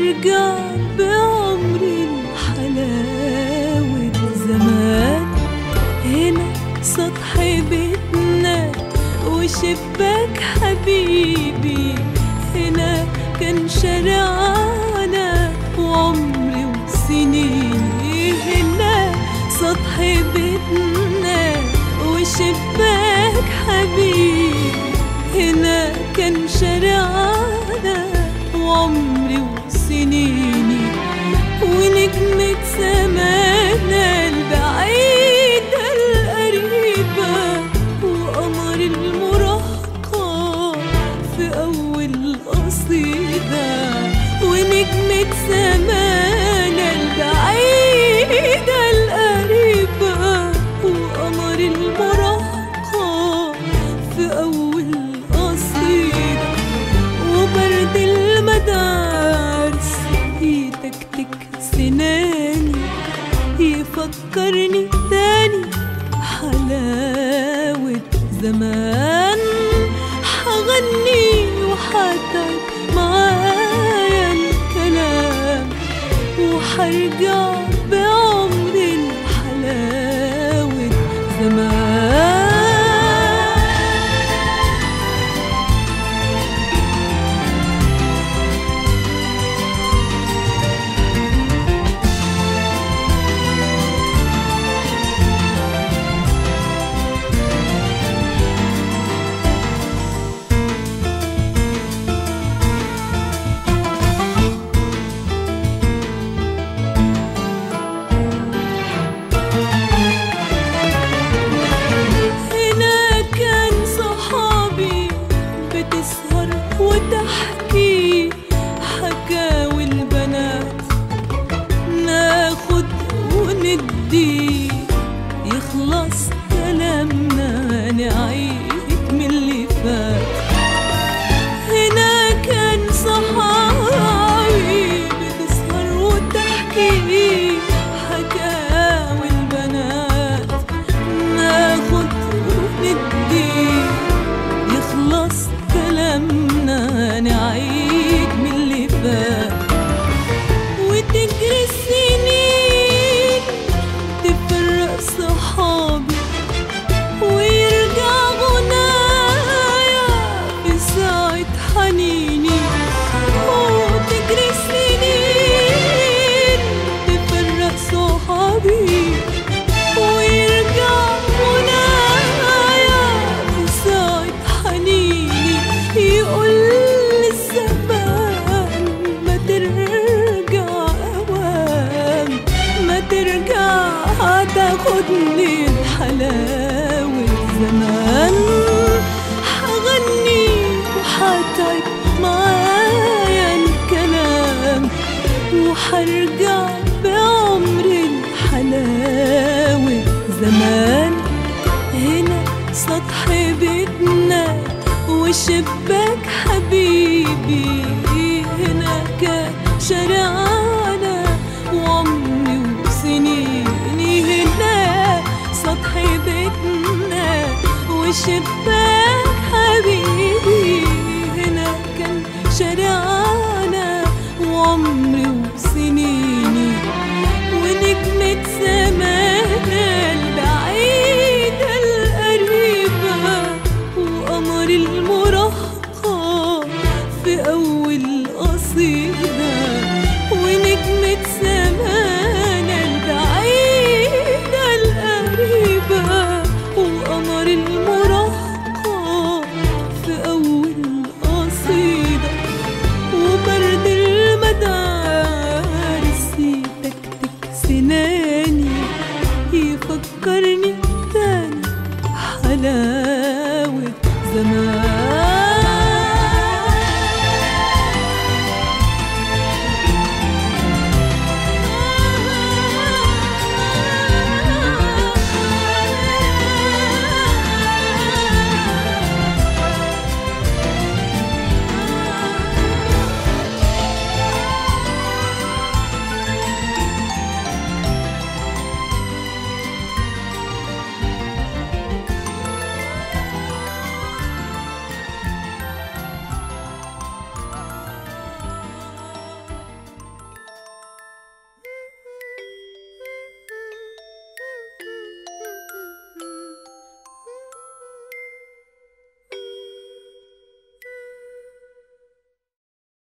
وحرجع بعمري لحلاوة زمان هنا سطح بيتنا وشباك حبيبي هنا كان شارعنا وعمري وسنيني هنا سطح بيتنا وشباك حبيبي هنا كان شارعنا وعمري وسنيني ونجمة سمانا البعيدة القريبة وقمر المراهقة في أول قصيدة ونجمة سمانا البعيدة القريبة وقمر المراهقة في أول قصيدة وبرد المدارس يتكتك سناني يفكرني تاني حلاوة زمان حغني وحتعب معايا الكلام وحرجع بعمري لحلاوة زمان هنا كان صحابي بتسهر وتحكي حكاوي البنات ناخد وندي يخلص كلامنا نعيد من اللي فات هنا كان صحابي بتسهر وتحكي حكاوي البنات ناخد وندي يخلص كلامنا نعيد من اللي فات وتجري السنين تفرق صحابي ويرجع غنايا في ساعة حنيني وتجري السنين تفرق صحابي ويرجع غنايا في ساعة حنيني يقول الزمان ما ترجع أوام ما ترجع تاخدني حلاوة زمان حغني وحتعب معايا الكلام وحرجع بعمري لحلاوة زمان هنا سطح بيتنا وشباك حبيبي هنا كان شارعنا وعمري وسنيني هنا سطح بيتنا وشباك حبيبي هنا كان شارعنا وعمري